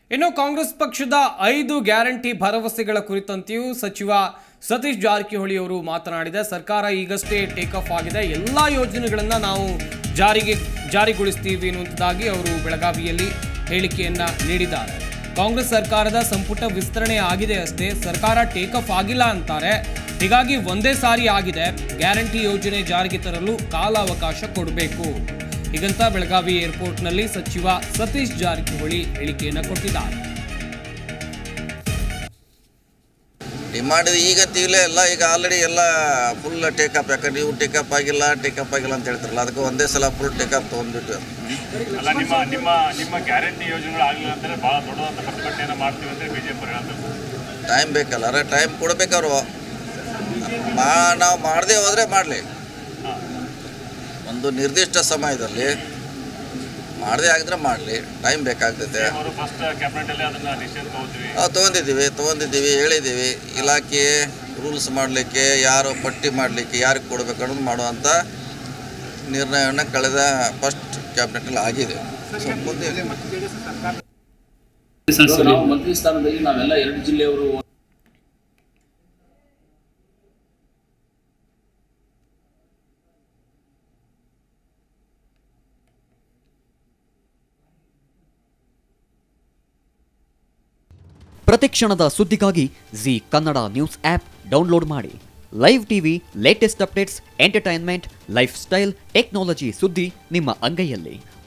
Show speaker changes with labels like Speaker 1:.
Speaker 1: ಇನ್ನು ಕಾಂಗ್ರೆಸ್ ಪಕ್ಷದ ಐದು ಗ್ಯಾರಂಟಿ ಭರವಸೆಗಳ ಕುರಿತಂತೆಯೂ ಸಚಿವ ಸತೀಶ್ ಜಾರಕಿಹೊಳಿ ಅವರು ಮಾತನಾಡಿದೆ ಸರ್ಕಾರ ಈಗಷ್ಟೇ ಟೇಕ್ ಆಫ್ ಆಗಿದೆ ಎಲ್ಲ ಯೋಜನೆಗಳನ್ನ ನಾವು ಜಾರಿಗೆ ಜಾರಿಗೊಳಿಸ್ತೀವಿ ಎನ್ನುವಂಥದ್ದಾಗಿ ಅವರು ಬೆಳಗಾವಿಯಲ್ಲಿ ಹೇಳಿಕೆಯನ್ನ ನೀಡಿದ್ದಾರೆ ಕಾಂಗ್ರೆಸ್ ಸರ್ಕಾರದ ಸಂಪುಟ ವಿಸ್ತರಣೆ ಆಗಿದೆ ಅಷ್ಟೇ ಸರ್ಕಾರ ಟೇಕ್ ಆಫ್ ಆಗಿಲ್ಲ ಅಂತಾರೆ ಹೀಗಾಗಿ ಒಂದೇ ಸಾರಿ ಆಗಿದೆ ಗ್ಯಾರಂಟಿ ಯೋಜನೆ ಜಾರಿಗೆ ತರಲು ಕಾಲಾವಕಾಶ ಕೊಡಬೇಕು ಹೀಗಂತ ಬೆಳಗಾವಿ ಏರ್ಪೋರ್ಟ್ನಲ್ಲಿ ಸಚಿವ ಸತೀಶ್ ಜಾರಕಿಹೊಳಿ ಹೇಳಿಕೆಯನ್ನು ಕೊಟ್ಟಿದ್ದಾರೆ
Speaker 2: ಡಿಮಾಂಡ್ ಈಗ ತೀಗಲೇ ಎಲ್ಲ ಈಗ ಆಲ್ರೆಡಿ ಎಲ್ಲ ಫುಲ್ ಟೇಕಪ್ ಯಾಕಂದ್ರೆ ನೀವು ಟೇಕಪ್ ಆಗಿಲ್ಲ ಟೇಕಪ್ ಆಗಿಲ್ಲ ಅಂತ ಹೇಳ್ತಾರಲ್ಲ ಅದಕ್ಕೆ ಒಂದೇ ಸಲ ಫುಲ್ ಟೇಕಪ್ ತೊಗೊಂಡ್ಬಿಟ್ಟು
Speaker 3: ಅಲ್ಲ ನಿಮ್ಮ ನಿಮ್ಮ ನಿಮ್ಮ ಗ್ಯಾರಂಟಿ ಯೋಜನೆಗಳು ಆಗಲಿಲ್ಲ ಅಂದರೆ ಭಾಳ ದೊಡ್ಡದಾದ ಪ್ರತಿಭಟನೆಯನ್ನು ಮಾಡ್ತೀವಿ ಅಂದರೆ ಬಿ ಜೆ ಪಿ ಹೇಳ್ತಾರೆ
Speaker 2: ಟೈಮ್ ಬೇಕಲ್ಲ ಅರೆ ಟೈಮ್ ಕೊಡ್ಬೇಕವ್ರು ಮಾ ನಾವು ಮಾಡದೆ ಹೋದರೆ ಮಾಡಲಿ ಒಂದು ನಿರ್ದಿಷ್ಟ ಸಮಯದಲ್ಲಿ ಮಾಡದೆ ಆಗಿದ್ರೆ ಮಾಡಲಿ ಟೈಮ್ ಬೇಕಾಗ್ತೈತೆ
Speaker 3: ಅವರು ಫಸ್ಟ್ ಕ್ಯಾಬಿನೆಟಲ್ಲಿ ಅದನ್ನು ಡಿಸಿಷನ್ ತಗೋತೀವಿ
Speaker 2: ನಾವು ತೊಗೊಂಡಿದ್ದೀವಿ ತೊಗೊಂಡಿದ್ದೀವಿ ಹೇಳಿದ್ದೀವಿ ಇಲಾಖೆ ರೂಲ್ಸ್ ಮಾಡಲಿಕ್ಕೆ ಯಾರು ಪಟ್ಟಿ ಮಾಡಲಿಕ್ಕೆ ಯಾರಿಗೆ ಕೊಡಬೇಕು ಅನ್ನೋದು ಮಾಡುವಂಥ ನಿರ್ಣಯವನ್ನು ಕಳೆದ ಫಸ್ಟ್ ಕ್ಯಾಬಿನೆಟಲ್ಲಿ ಆಗಿದೆ ಸೊ ಮುಂದೆ
Speaker 4: ನಾವು ಮಂತ್ರಿ ಸ್ಥಾನದಲ್ಲಿ ನಾವೆಲ್ಲ ಎರಡು ಜಿಲ್ಲೆಯವರು
Speaker 5: ಪ್ರತಿಕ್ಷಣದ ಸುದ್ದಿಗಾಗಿ Zee Kannada news app download ಮಾಡಿ live TV latest updates entertainment lifestyle technology ಸುದ್ದಿ ನಿಮ್ಮ ಅಂಗೈಯಲ್ಲಿ